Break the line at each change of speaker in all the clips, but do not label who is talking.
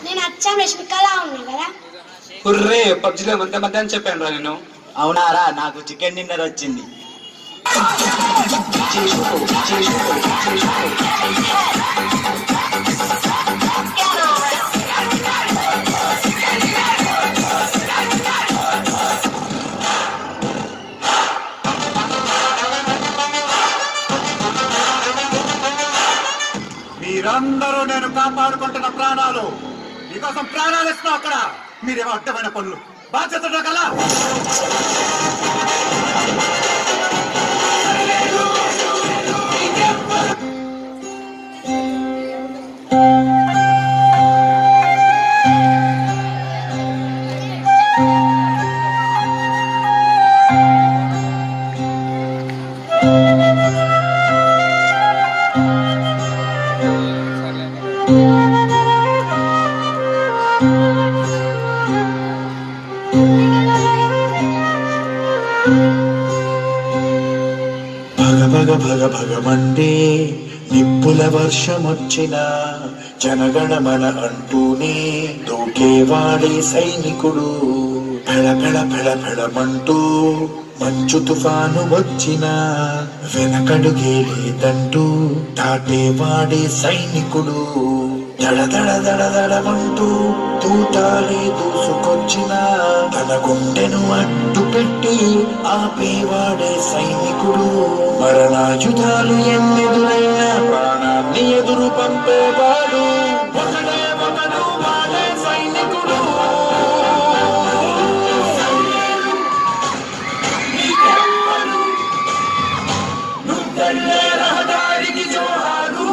నేను అచ్చం రష్మికలా ఉన్నా కదా
హుర్రే పబ్జిలో మధ్య మధ్య అని చెప్పాను రా నేను
అవునారా నాకు చికెన్ డిన్నర్ వచ్చింది
మీరందరూ నేను కాపాడుకుంటున్న ప్రాణాలు మీకోసం ప్రాణాలు ఇస్తున్నా అక్కడ మీరేమో అడ్డమైన పనులు బాధ్యత కదా
భగ భగ భగ భగమండే నిప్పుల వర్షమొచ్చిన జనగణమన అంటూనే దూకేవాడే సైనికుడు పెళ పెళ పెళ పెళమంటూ మంచు తుఫాను వచ్చిన వెనకడుగే లేదంటూ దాటేవాడే సైనికుడు దడ దడ దడ దడమంటూ తూటాలే దూసుకొచ్చిన తన గుండెను అడ్డు పెట్టి ఆపేవాడే సైనికుడు మరణాయుధాలు ఎన్నెదురైనా ప్రాణాన్ని ఎదురు పంపేవాడు ఒకడే ఒకడు వాడే సైనికుడు నీకెవ్వరు? నువ్వెళ్ళే రహదారికి జోహారు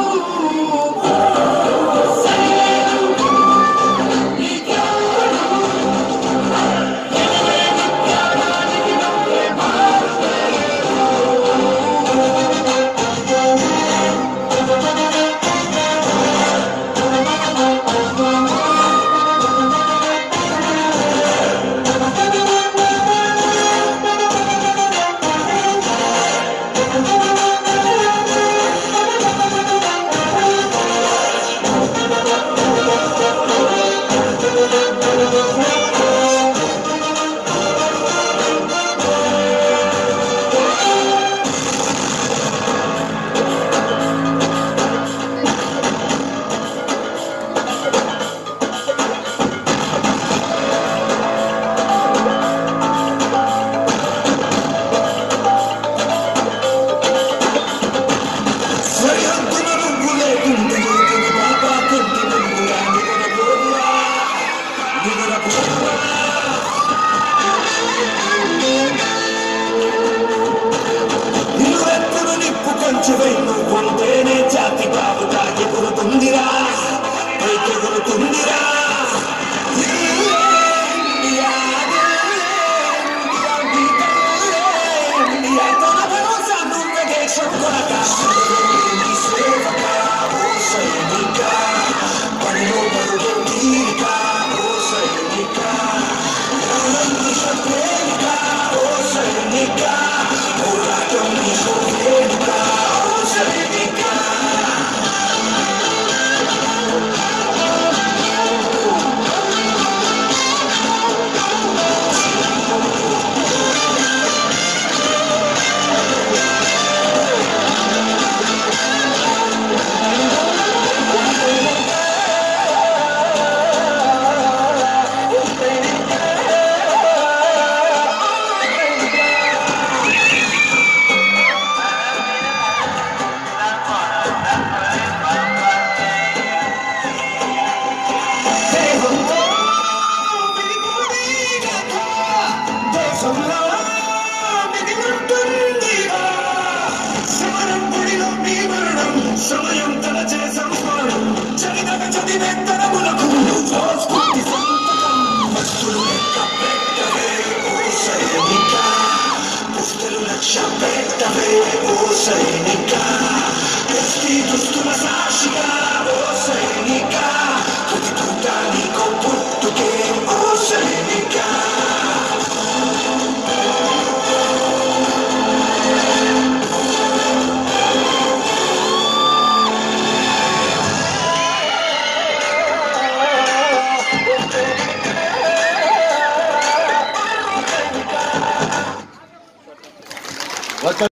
సరిహద్దుల రంగులే గుండె లోతులు బాబా కొంటి ముందురా నిదుర పోదురా నిదుర పోదురా నిలువెత్తులు నిప్పు కొంచెం నువ్వు ఉంటేనే జాతి బాబుగా ఎగురుతుందిరా పైకెగురుతుందిరా ఇండియా, ఇండియా, ఇండియా, తన భరోసా నువ్వే దేశం కొనగా సమయం తలచే సంస్మరణం చదివక చదివే తరములకు సంస్కృతి సంతకం వస్తులు లెక్క పెట్టవే ఓ సైనిక పుస్తలు లక్ష్య పెట్టవే ఓ సైనిక ఎస్టీ దుస్తుల సాక్షిగా ఓ సైనిక తుది పూట నీకో పుట్టుకే ఓ సైనిక
ఒక్క